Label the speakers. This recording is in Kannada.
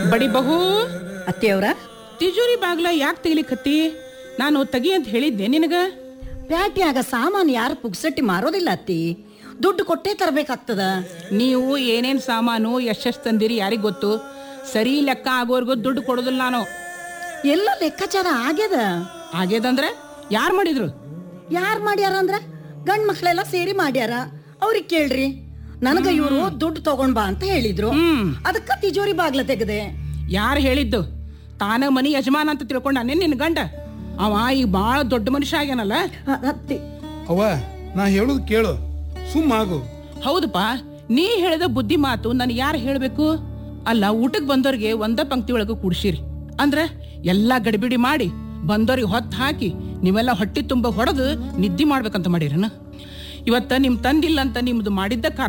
Speaker 1: ಬಡಿ ಬಹು
Speaker 2: ಅತ್ತೆಯವ್ರ
Speaker 1: ತಿಜೋರಿ ಬಾಗ್ಲ ಯಾಕೆ ತೆಗಿಲಿಕತ್ತಿ ನಾನು ತೆಗಿ ಅಂತ ಹೇಳಿದ್ದೆ ನಿನಗ
Speaker 2: ಪ್ಯಾಟ್ಯಾಗ ಸಾಮಾನು ಯಾರು ಪುಗ್ಸಟ್ಟಿ ಮಾರೋದಿಲ್ಲ ಅತ್ತಿ ದುಡ್ಡು ಕೊಟ್ಟೇ ತರಬೇಕಾಗ್ತದ
Speaker 1: ನೀವು ಏನೇನ್ ಸಾಮಾನು ಎಷ್ಟೆಷ್ಟು ತಂದಿರಿ ಯಾರಿಗ್ ಗೊತ್ತು ಸರಿ ಲೆಕ್ಕ ಆಗೋರ್ಗು ದುಡ್ಡು ಕೊಡೋದಿಲ್ಲ ನಾನು
Speaker 2: ಎಲ್ಲ ಲೆಕ್ಕಾಚಾರ ಆಗ್ಯದ
Speaker 1: ಆಗ್ಯದಂದ್ರೆ ಯಾರು ಮಾಡಿದ್ರು
Speaker 2: ಯಾರ್ ಮಾಡ್ಯಾರ ಅಂದ್ರ ಗಂಡ್ ಮಕ್ಳೆಲ್ಲ ಸೇರಿ ಮಾಡ್ಯಾರ ಅವ್ರಿಗೆ ಕೇಳ್ರಿ ನನಗ ಇವರು ದುಡ್ಡು ತಗೊಂಡ್ ಬಾ ಅಂತ ಹೇಳಿದ್ರು
Speaker 1: ಹ್ಮ್
Speaker 2: ಅದಕ್ಕ ತಿಜೋರಿ ಬಾಗ್ಲ ತೆಗದೆ
Speaker 1: ಯಾರು ಹೇಳಿದ್ದು ತಾನ ಮನಿ ಯಜಮಾನ ಅಂತ ತಿಳ್ಕೊಂಡಾನೆ ನಿನ್ ಗಂಡ ಅವ ಈಗ ಬಾಳ ದೊಡ್ಡ ಮನುಷ್ಯ ಆಗ್ಯಾನಲ್ಲ
Speaker 2: ಅ- ಅತ್ತಿ
Speaker 3: ಅವ್ವ ನಾ ಹೇಳುದು ಕೇಳು ಸುಮ್ಮ ಆಗು
Speaker 1: ಹೌದಪ್ಪ ನೀ ಹೇಳಿದ ಬುದ್ಧಿ ಮಾತು ನಾನು ಯಾರು ಹೇಳ್ಬೇಕು ಅಲ್ಲ ಊಟಕ್ಕೆ ಬಂದವ್ರಿಗೆ ಒಂದ ಪಂಕ್ತಿ ಒಳಗೆ ಕೂಡ್ಸಿರಿ ಅಂದ್ರ ಎಲ್ಲಾ ಗಡಿಬಿಡಿ ಮಾಡಿ ಬಂದವ್ರಿಗೆ ಹೊತ್ತು ಹಾಕಿ ನೀವೆಲ್ಲ ಹೊಟ್ಟಿ ತುಂಬ ಹೊಡೆದು ನಿದ್ದೆ ಮಾಡ್ಬೇಕಂತ ಮಾಡಿರನ ಇವತ್ತ ನಿಮ್ ತಂದಿಲ್ಲ ಅಂತ ನಿಮ್ದು ಮಾಡಿದ್ದ